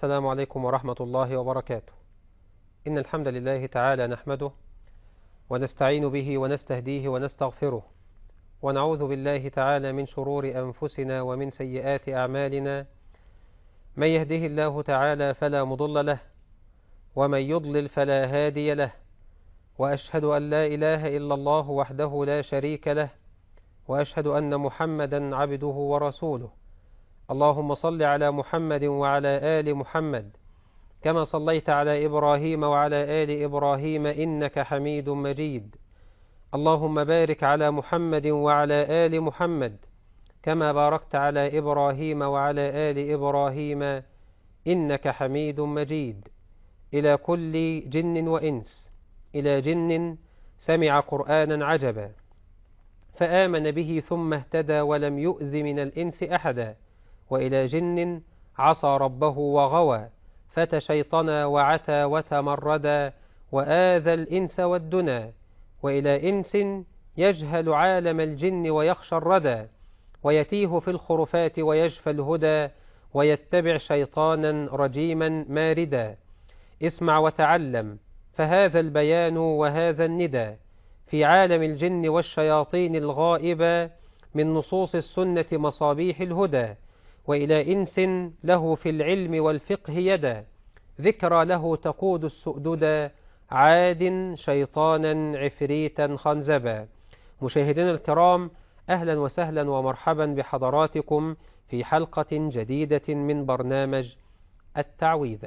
السلام عليكم ورحمة الله وبركاته إن الحمد لله تعالى نحمده ونستعين به ونستهديه ونستغفره ونعوذ بالله تعالى من شرور أنفسنا ومن سيئات أعمالنا من يهده الله تعالى فلا مضل له ومن يضلل فلا هادي له وأشهد أن لا إله إلا الله وحده لا شريك له وأشهد أن محمدا عبده ورسوله اللهم صل على محمد وعلى آل محمد كما صليت على إبراهيم وعلى آل إبراهيم إنك حميد مجيد اللهم بارك على محمد وعلى آل محمد كما باركت على إبراهيم وعلى آل إبراهيم إنك حميد مجيد إلى كل جن وإنس إلى جن سمع قرآنا عجبا فآمن به ثم اهتدى ولم يؤذ من الإنس أحدا وإلى جن عصى ربه وغوى فتشيطنا وعتى وتمردا وآذى الإنس والدنا وإلى إنس يجهل عالم الجن ويخشى الردى ويتيه في الخرفات ويجفى الهدى ويتبع شيطانا رجيما ماردا اسمع وتعلم فهذا البيان وهذا الندى في عالم الجن والشياطين الغائبة من نصوص السنة مصابيح الهدى وإلى إنس له في العلم والفقه يدا ذكرى له تقود السؤددا عاد شيطانا عفريتا خنزبا مشاهدينا الكرام أهلا وسهلا ومرحبا بحضراتكم في حلقة جديدة من برنامج التعويذة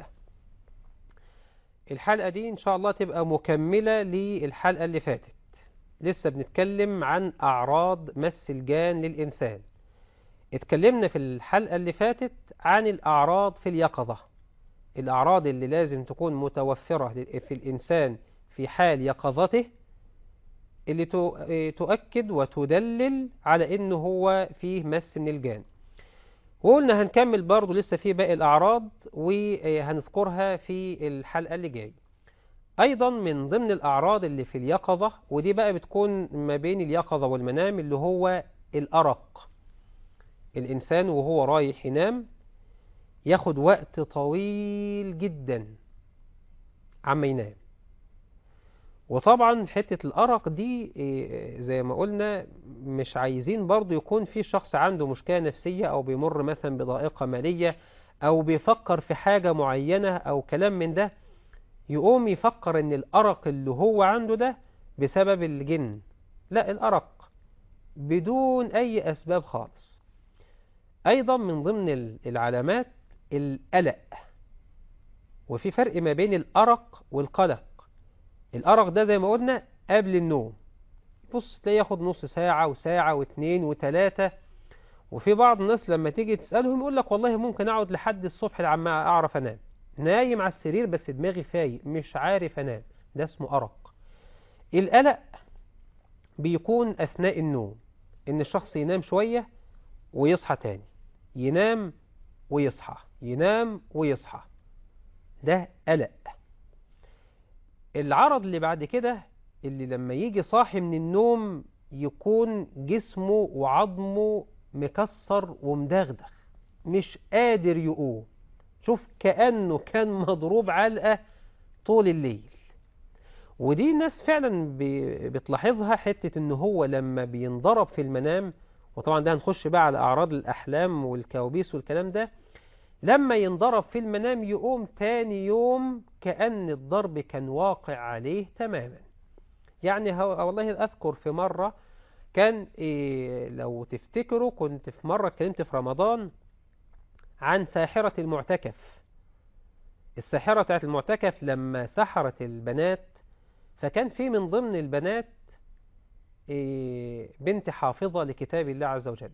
الحلقة دي إن شاء الله تبقى مكملة للحلقة اللي فاتت لسه بنتكلم عن أعراض مس الجان للإنسان اتكلمنا في الحلقة اللي فاتت عن الأعراض في اليقظة الأعراض اللي لازم تكون متوفرة في الإنسان في حال يقظته اللي تؤكد وتدلل على إنه هو فيه مس من الجان وقلنا هنكمل برضو لسه في باقي الأعراض وهنذكرها في الحلقة اللي جاي أيضا من ضمن الأعراض اللي في اليقظة ودي بقى بتكون ما بين اليقظة والمنام اللي هو الأرق الإنسان وهو رايح ينام ياخد وقت طويل جدا عما ينام وطبعا حتة الأرق دي زي ما قلنا مش عايزين برضو يكون في شخص عنده مشكلة نفسية أو بيمر مثلا بضائقة مالية أو بيفكر في حاجة معينة أو كلام من ده يقوم يفكر ان الأرق اللي هو عنده ده بسبب الجن لا الأرق بدون أي أسباب خالص أيضا من ضمن العلامات القلق وفي فرق ما بين الأرق والقلق الأرق ده زي ما قلنا قبل النوم بص تلاقيه ياخد نص ساعة وساعة واثنين وثلاثة وفي بعض الناس لما تيجي تسألهم يقول لك والله ممكن أقعد لحد الصبح لعما أعرف أنام نايم على السرير بس دماغي فايق مش عارف أنام ده اسمه أرق القلق بيكون أثناء النوم إن الشخص ينام شوية ويصحى تاني ينام ويصحى ينام ويصحى ده قلق العرض اللي بعد كده اللي لما يجي صاحي من النوم يكون جسمه وعظمه مكسر ومدغدغ مش قادر يقوم شوف كأنه كان مضروب علقة طول الليل ودي ناس فعلا بتلاحظها حتة ان هو لما بينضرب في المنام وطبعا ده هنخش بقى على أعراض الأحلام والكوابيس والكلام ده لما ينضرب في المنام يقوم تاني يوم كأن الضرب كان واقع عليه تماما يعني والله أذكر في مرة كان إيه لو تفتكروا كنت في مرة اتكلمت في رمضان عن ساحرة المعتكف الساحرة بتاعت المعتكف لما سحرت البنات فكان في من ضمن البنات بنت حافظة لكتاب الله عز وجل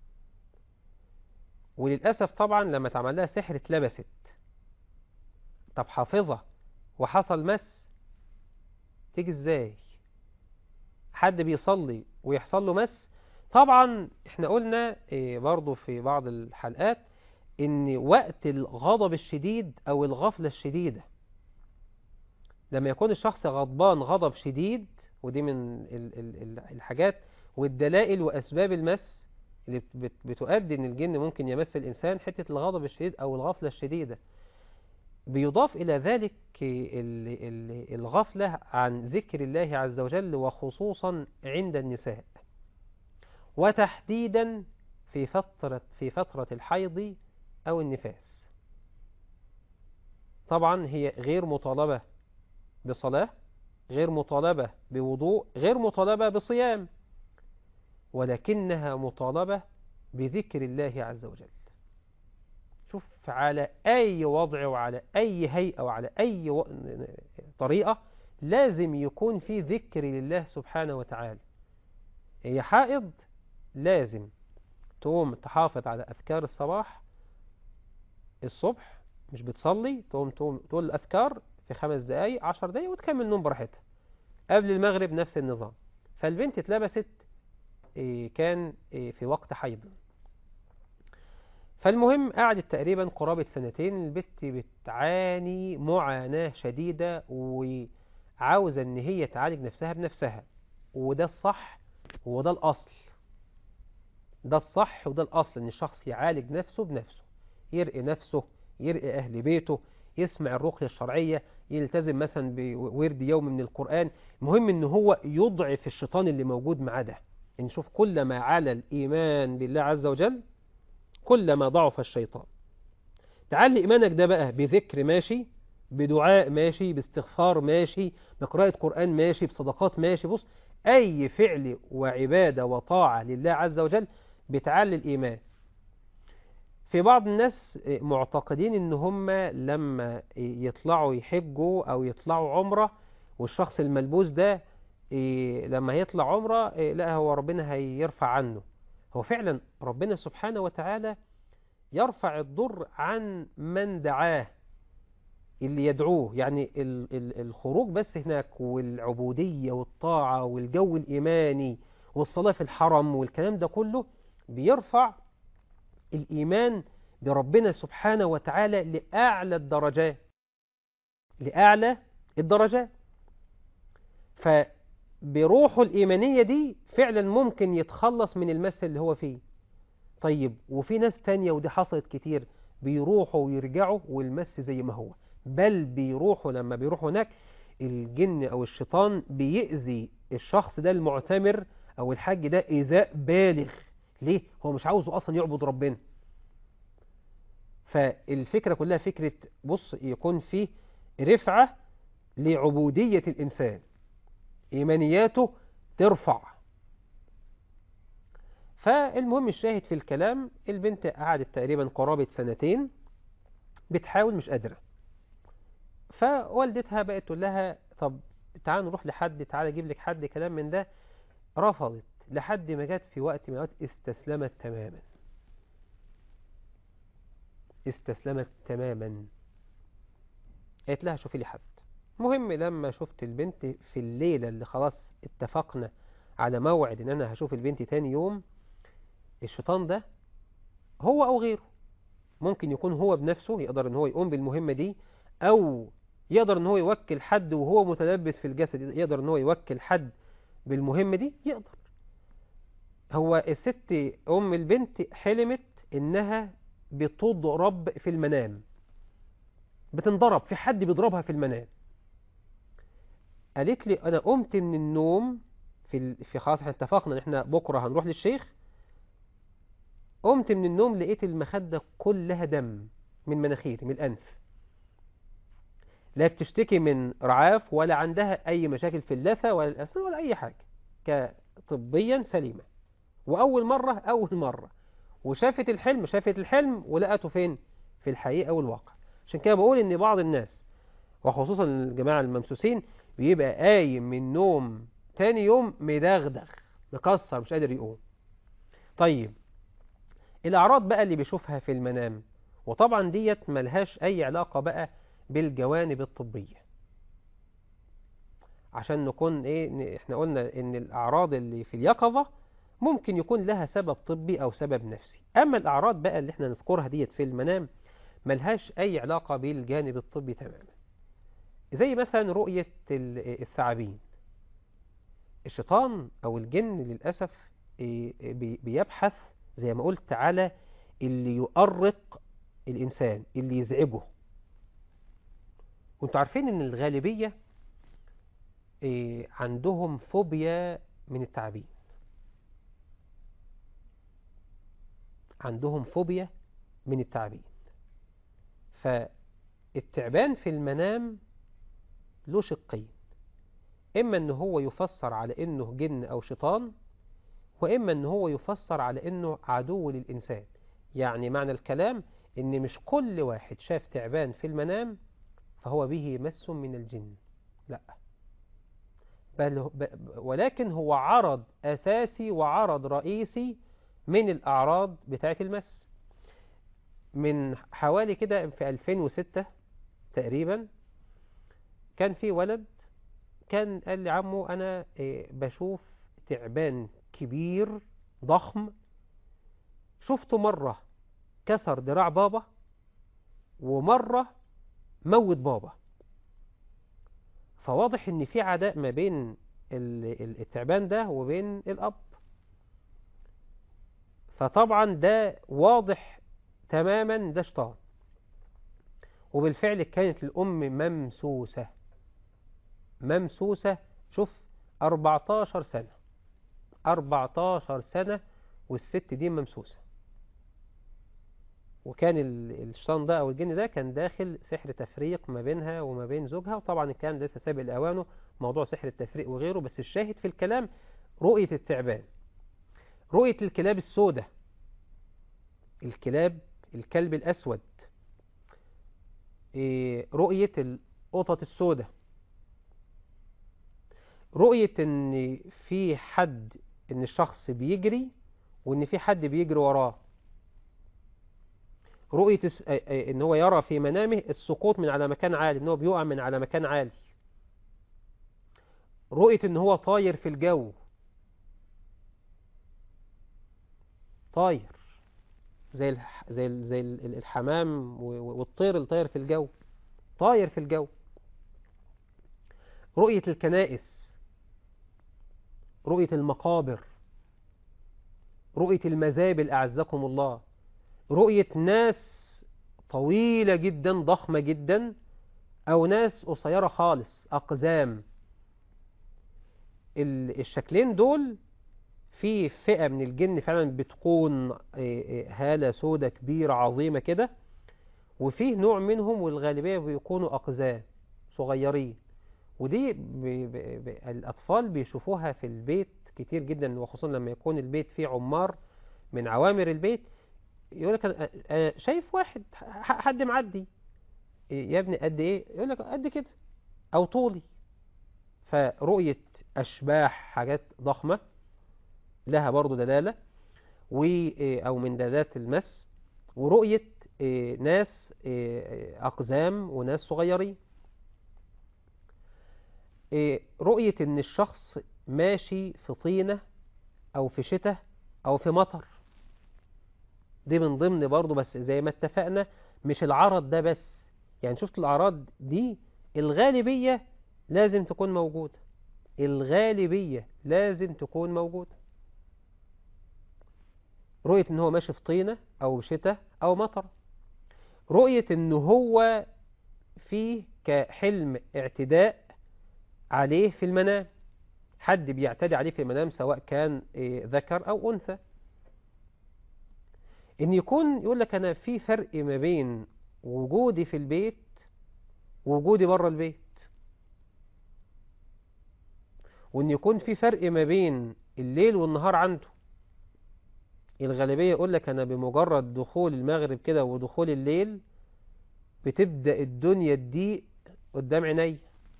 وللأسف طبعا لما اتعمل لها سحر اتلبست طب حافظة وحصل مس تيجي ازاي حد بيصلي ويحصل له مس طبعا احنا قلنا برضو في بعض الحلقات ان وقت الغضب الشديد او الغفلة الشديدة لما يكون الشخص غضبان غضب شديد ودي من الحاجات والدلائل وأسباب المس اللي بتؤدي ان الجن ممكن يمس الإنسان حتة الغضب الشديد أو الغفلة الشديدة بيضاف إلى ذلك ال- ال- الغفلة عن ذكر الله عز وجل وخصوصا عند النساء وتحديدا في فترة في فترة الحيض أو النفاس طبعا هي غير مطالبة بصلاة غير مطالبة بوضوء غير مطالبة بصيام ولكنها مطالبة بذكر الله عز وجل شوف على أي وضع وعلى أي هيئة وعلى أي و... طريقة لازم يكون في ذكر لله سبحانه وتعالى هي حائض لازم تقوم تحافظ على أذكار الصباح الصبح مش بتصلي تقوم تقوم تقول الأذكار في خمس دقايق عشر دقايق وتكمل نوم براحتها قبل المغرب نفس النظام فالبنت اتلبست إيه، كان إيه، في وقت حيض فالمهم قعدت تقريبا قرابة سنتين البت بتعاني معاناة شديدة وعاوزة ان هي تعالج نفسها بنفسها وده الصح وده الأصل ده الصح وده الأصل ان الشخص يعالج نفسه بنفسه يرقي نفسه يرقي أهل بيته يسمع الرقية الشرعية يلتزم مثلا بورد يوم من القرآن المهم ان هو يضعف الشيطان اللي موجود معاه ده نشوف كل ما على الإيمان بالله عز وجل كلما ضعف الشيطان تعلي إيمانك ده بقى بذكر ماشي بدعاء ماشي باستغفار ماشي بقراءة قرآن ماشي بصدقات ماشي بص أي فعل وعبادة وطاعة لله عز وجل بتعلي الإيمان في بعض الناس معتقدين ان هم لما يطلعوا يحجوا او يطلعوا عمرة والشخص الملبوس ده لما يطلع عمرة لا هو ربنا هيرفع عنه هو فعلا ربنا سبحانه وتعالى يرفع الضر عن من دعاه اللي يدعوه يعني ال ال الخروج بس هناك والعبودية والطاعة والجو الإيماني والصلاة في الحرم والكلام ده كله بيرفع الإيمان بربنا سبحانه وتعالى لأعلى الدرجات لأعلى الدرجات فبروحه الإيمانية دي فعلا ممكن يتخلص من المس اللي هو فيه طيب وفي ناس تانية ودي حصلت كتير بيروحوا ويرجعوا والمس زي ما هو بل بيروحوا لما بيروحوا هناك الجن أو الشيطان بيأذي الشخص ده المعتمر أو الحج ده إيذاء بالغ ليه؟ هو مش عاوزه أصلا يعبد ربنا فالفكرة كلها فكرة بص يكون فيه رفعة لعبودية الإنسان إيمانياته ترفع فالمهم الشاهد في الكلام البنت قعدت تقريبا قرابة سنتين بتحاول مش قادرة فوالدتها بقت تقول لها طب تعال نروح لحد تعال اجيب لك حد كلام من ده رفضت لحد ما جت في وقت من الأوقات استسلمت تماما استسلمت تماما قالت لها شوفي لي حد مهم لما شفت البنت في الليلة اللي خلاص اتفقنا على موعد ان انا هشوف البنت تاني يوم الشيطان ده هو او غيره ممكن يكون هو بنفسه يقدر ان هو يقوم بالمهمة دي او يقدر ان هو يوكل حد وهو متلبس في الجسد يقدر ان هو يوكل حد بالمهمة دي يقدر هو الست ام البنت حلمت انها بتضرب في المنام بتنضرب في حد بيضربها في المنام قالت لي انا قمت من النوم في ال... في خلاص احنا اتفقنا ان احنا بكره هنروح للشيخ قمت من النوم لقيت المخدة كلها دم من مناخيري من الانف لا بتشتكي من رعاف ولا عندها اي مشاكل في اللثة ولا الاسنان ولا اي حاجة كطبيا سليمة واول مرة اول مرة وشافت الحلم شافت الحلم ولقته فين في الحقيقة والواقع عشان كده بقول ان بعض الناس وخصوصا الجماعة الممسوسين بيبقى قايم من نوم تاني يوم مدغدغ مكسر مش قادر يقوم طيب الأعراض بقى اللي بيشوفها في المنام وطبعا ديت ملهاش أي علاقة بقى بالجوانب الطبية عشان نكون إيه إحنا قلنا إن الأعراض اللي في اليقظة ممكن يكون لها سبب طبي أو سبب نفسي أما الأعراض بقى اللي إحنا نذكرها ديت في المنام ملهاش أي علاقة بالجانب الطبي تماما زي مثلا رؤية الثعابين الشيطان أو الجن للأسف بيبحث زي ما قلت على اللي يؤرق الإنسان اللي يزعجه وانتوا عارفين ان الغالبية إيه عندهم فوبيا من التعابين عندهم فوبيا من التعابين فالتعبان في المنام له شقين إما أنه هو يفسر على أنه جن أو شيطان وإما أنه هو يفسر على أنه عدو للإنسان يعني معنى الكلام أن مش كل واحد شاف تعبان في المنام فهو به مس من الجن لا بل ولكن هو عرض أساسي وعرض رئيسي من الأعراض بتاعة المس من حوالي كده في 2006 تقريبا كان في ولد كان قال لي عمو أنا بشوف تعبان كبير ضخم شفته مرة كسر دراع بابا ومرة موت بابا فواضح ان في عداء ما بين التعبان ده وبين الأب فطبعا ده واضح تماما ده شيطان وبالفعل كانت الأم ممسوسة ممسوسة شوف 14 سنة 14 سنة والست دي ممسوسة وكان الشيطان ده أو الجن ده كان داخل سحر تفريق ما بينها وما بين زوجها وطبعا الكلام لسه سابق لأوانه موضوع سحر التفريق وغيره بس الشاهد في الكلام رؤية التعبان رؤية الكلاب السوداء الكلاب الكلب الأسود رؤية القطط السوداء رؤية ان في حد ان الشخص بيجري وان في حد بيجري وراه رؤية ان هو يرى في منامه السقوط من على مكان عالي ان هو بيقع من على مكان عالي رؤية ان هو طاير في الجو طاير زي الح... زي ال... زي الحمام والطير اللي طاير في الجو طاير في الجو رؤية الكنائس رؤية المقابر رؤية المزابل أعزكم الله رؤية ناس طويلة جدا ضخمة جدا أو ناس قصيرة خالص أقزام الشكلين دول في فئة من الجن فعلا بتكون هالة سودة كبيرة عظيمة كده وفيه نوع منهم والغالبية بيكونوا أقزام صغيرين ودي بي بي الأطفال بيشوفوها في البيت كتير جدا وخصوصا لما يكون البيت فيه عمار من عوامر البيت يقول لك أنا شايف واحد حد معدي يا ابني قد ايه يقول لك قد كده او طولي فرؤية اشباح حاجات ضخمة لها برضو دلالة و او من دلالات المس ورؤية ناس اقزام وناس صغيرين رؤية ان الشخص ماشي في طينة او في شتاء او في مطر دي من ضمن برضه بس زي ما اتفقنا مش العرض ده بس يعني شفت الأعراض دي الغالبية لازم تكون موجودة الغالبية لازم تكون موجودة رؤية ان هو ماشي في طينة او شتاء او مطر رؤية ان هو فيه كحلم اعتداء عليه في المنام حد بيعتدي عليه في المنام سواء كان ذكر او انثى ان يكون يقول لك انا في فرق ما بين وجودي في البيت ووجودي بره البيت وان يكون في فرق ما بين الليل والنهار عنده الغالبية يقول لك انا بمجرد دخول المغرب كده ودخول الليل بتبدأ الدنيا تضيق قدام عيني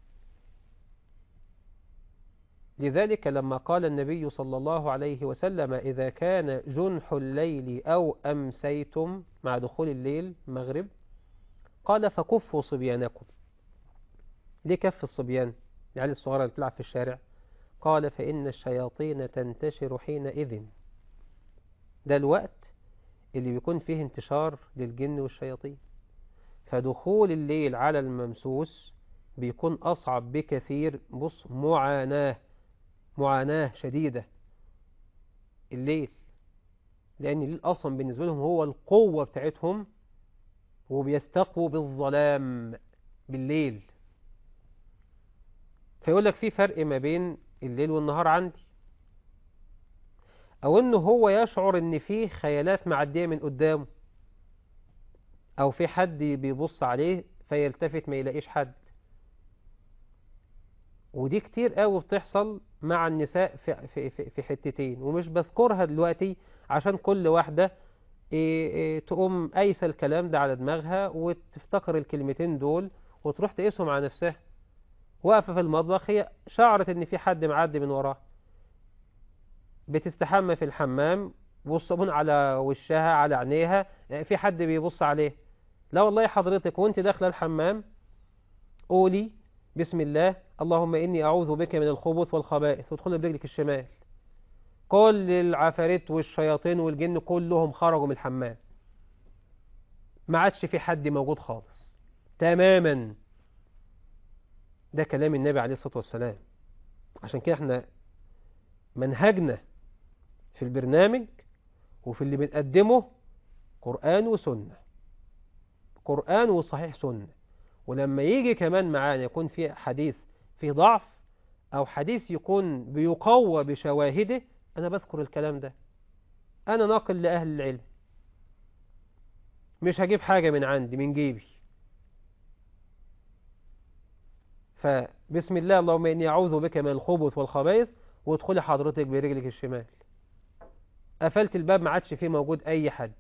لذلك لما قال النبي صلى الله عليه وسلم إذا كان جنح الليل أو أمسيتم مع دخول الليل مغرب قال فكفوا صبيانكم ليه كف الصبيان العيال الصغيرة اللي بتلعب في الشارع قال فإن الشياطين تنتشر حينئذ ده الوقت اللي بيكون فيه انتشار للجن والشياطين فدخول الليل على الممسوس بيكون أصعب بكثير بص معاناة معاناة شديدة الليل لأن الليل أصلا بالنسبة لهم هو القوة بتاعتهم وبيستقوا بالظلام بالليل فيقول لك في فرق ما بين الليل والنهار عندي او انه هو يشعر ان في خيالات معدية من قدامه او في حد بيبص عليه فيلتفت ما يلاقيش حد ودي كتير قوي بتحصل مع النساء في, في, في, في حتتين ومش بذكرها دلوقتي عشان كل واحدة إيه إيه تقوم قايسه الكلام ده على دماغها وتفتكر الكلمتين دول وتروح تقيسهم على نفسها واقفة في المطبخ هي شعرت ان في حد معدي من وراها بتستحمى في الحمام والصابون على وشها على عينيها في حد بيبص عليه لا والله حضرتك وانت داخله الحمام قولي بسم الله اللهم إني أعوذ بك من الخبث والخبائث وادخلي برجلك الشمال كل العفاريت والشياطين والجن كلهم خرجوا من الحمام ما عادش في حد موجود خالص تماما ده كلام النبي عليه الصلاة والسلام عشان كده احنا منهجنا في البرنامج وفي اللي بنقدمه قرآن وسنة قرآن وصحيح سنة ولما يجي كمان معانا يكون في حديث فيه ضعف أو حديث يكون بيقوى بشواهده أنا بذكر الكلام ده أنا ناقل لأهل العلم مش هجيب حاجة من عندي من جيبي فبسم الله اللهم إني أعوذ بك من الخبث والخبائث وادخلي حضرتك برجلك الشمال قفلت الباب ما عادش فيه موجود أي حد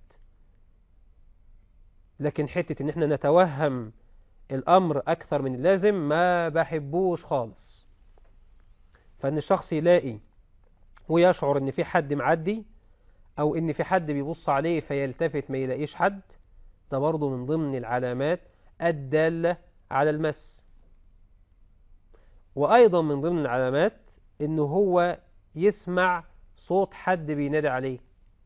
لكن حتة إن احنا نتوهم الأمر أكثر من اللازم ما بحبوش خالص فإن الشخص يلاقي ويشعر إن في حد معدي أو إن في حد بيبص عليه فيلتفت ما يلاقيش حد ده برضه من ضمن العلامات الدالة على المس وأيضا من ضمن العلامات إنه هو يسمع صوت حد بينادي عليه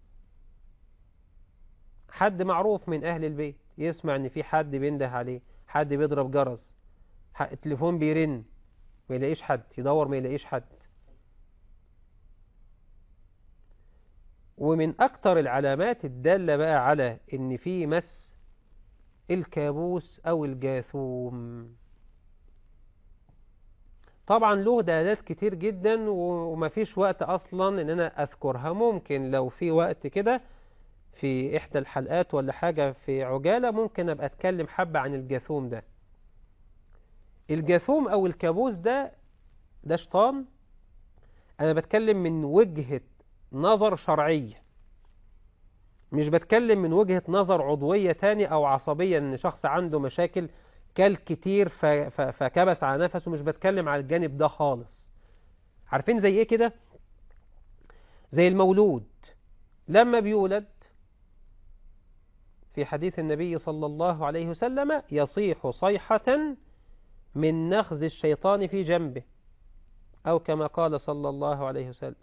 حد معروف من أهل البيت يسمع إن في حد بينده عليه حد بيضرب جرس التليفون بيرن ما يلاقيش حد يدور ما يلاقيش حد ومن أكتر العلامات الدالة بقى على إن في مس الكابوس أو الجاثوم طبعا له دلالات كتير جدا ومفيش وقت أصلا إن أنا أذكرها ممكن لو في وقت كده في إحدى الحلقات ولا حاجة في عجالة ممكن أبقى أتكلم حبة عن الجاثوم ده الجاثوم أو الكابوس ده ده شيطان أنا بتكلم من وجهة نظر شرعية مش بتكلم من وجهة نظر عضوية تاني أو عصبية إن شخص عنده مشاكل كل كتير فكبس على نفسه مش بتكلم على الجانب ده خالص عارفين زي ايه كده زي المولود لما بيولد في حديث النبي صلى الله عليه وسلم يصيح صيحة من نخز الشيطان في جنبه أو كما قال صلى الله عليه وسلم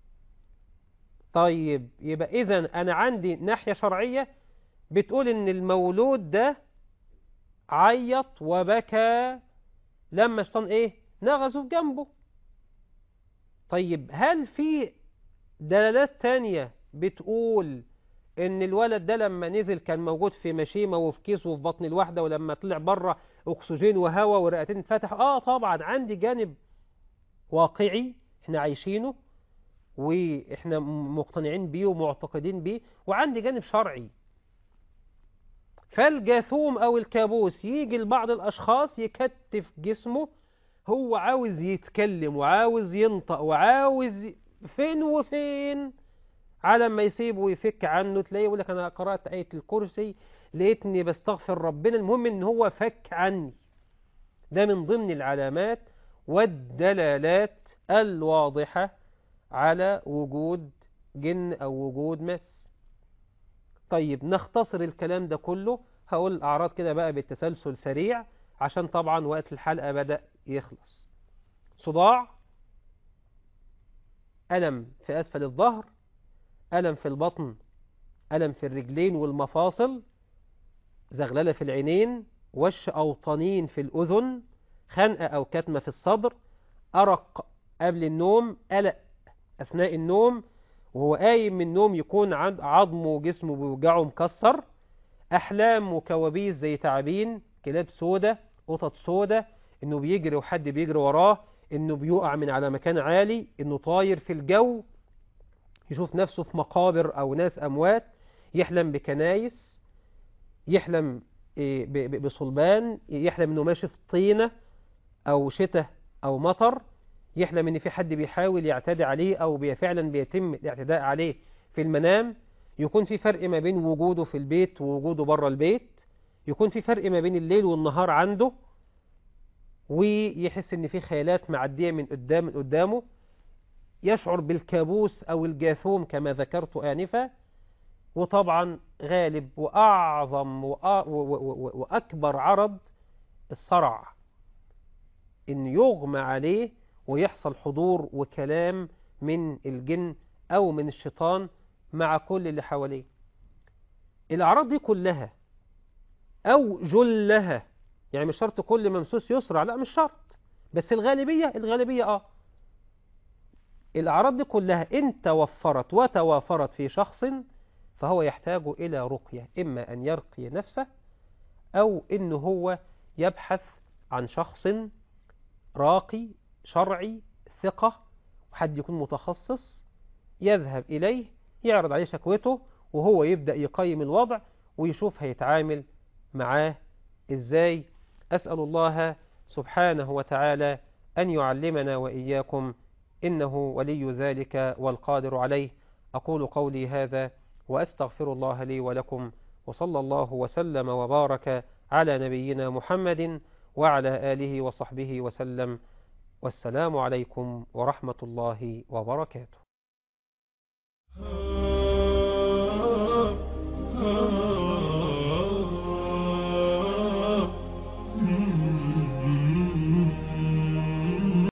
طيب يبقى إذن أنا عندي ناحية شرعية بتقول إن المولود ده عيط وبكى لما الشيطان إيه نغزه في جنبه طيب هل في دلالات تانية بتقول ان الولد ده لما نزل كان موجود في مشيمة وفي كيس وفي بطن الواحدة ولما طلع بره اكسجين وهواء ورئتين اتفتح اه طبعا عندي جانب واقعي احنا عايشينه واحنا مقتنعين بيه ومعتقدين بيه وعندي جانب شرعي فالجاثوم او الكابوس يجي لبعض الاشخاص يكتف جسمه هو عاوز يتكلم وعاوز ينطق وعاوز فين وفين على ما يسيبه ويفك عنه تلاقيه يقول لك انا قرأت آية الكرسي لقيتني بستغفر ربنا المهم ان هو فك عني ده من ضمن العلامات والدلالات الواضحة على وجود جن او وجود مس طيب نختصر الكلام ده كله هقول الأعراض كده بقى بالتسلسل سريع عشان طبعا وقت الحلقة بدأ يخلص صداع ألم في أسفل الظهر ألم في البطن ألم في الرجلين والمفاصل زغللة في العينين وش أو طنين في الأذن خنقة أو كتمة في الصدر أرق قبل النوم قلق أثناء النوم وهو قايم من النوم يكون عظمه وجسمه بيوجعه مكسر أحلام وكوابيس زي تعابين كلاب سودة قطط سودة انه بيجري وحد بيجري وراه انه بيقع من على مكان عالي انه طاير في الجو يشوف نفسه في او ناس اموات يحلم بكنايس يحلم بصلبان يحلم انه ماشي في طينة او شتاء او مطر يحلم ان في حد بيحاول يعتدي عليه او فعلا بيتم الاعتداء عليه في المنام يكون في فرق ما بين وجوده في البيت ووجوده بره البيت يكون في فرق ما بين الليل والنهار عنده ويحس ان في خيالات معدية من قدام من قدامه يشعر بالكابوس او الجاثوم كما ذكرت آنفا وطبعا غالب وأعظم وأكبر عرض الصرع إن يغمى عليه ويحصل حضور وكلام من الجن أو من الشيطان مع كل اللي حواليه الأعراض دي كلها أو جلها يعني مش شرط كل ممسوس يسرع لا مش شرط بس الغالبية الغالبية آه الأعراض دي كلها إن توفرت وتوافرت في شخص فهو يحتاج إلى رقية إما أن يرقي نفسه أو إن هو يبحث عن شخص راقي شرعي ثقة وحد يكون متخصص يذهب إليه يعرض عليه شكوته وهو يبدأ يقيم الوضع ويشوف هيتعامل معاه إزاي أسأل الله سبحانه وتعالى أن يعلمنا وإياكم إنه ولي ذلك والقادر عليه أقول قولي هذا وأستغفر الله لي ولكم وصلى الله وسلم وبارك على نبينا محمد وعلى آله وصحبه وسلم والسلام عليكم ورحمة الله وبركاته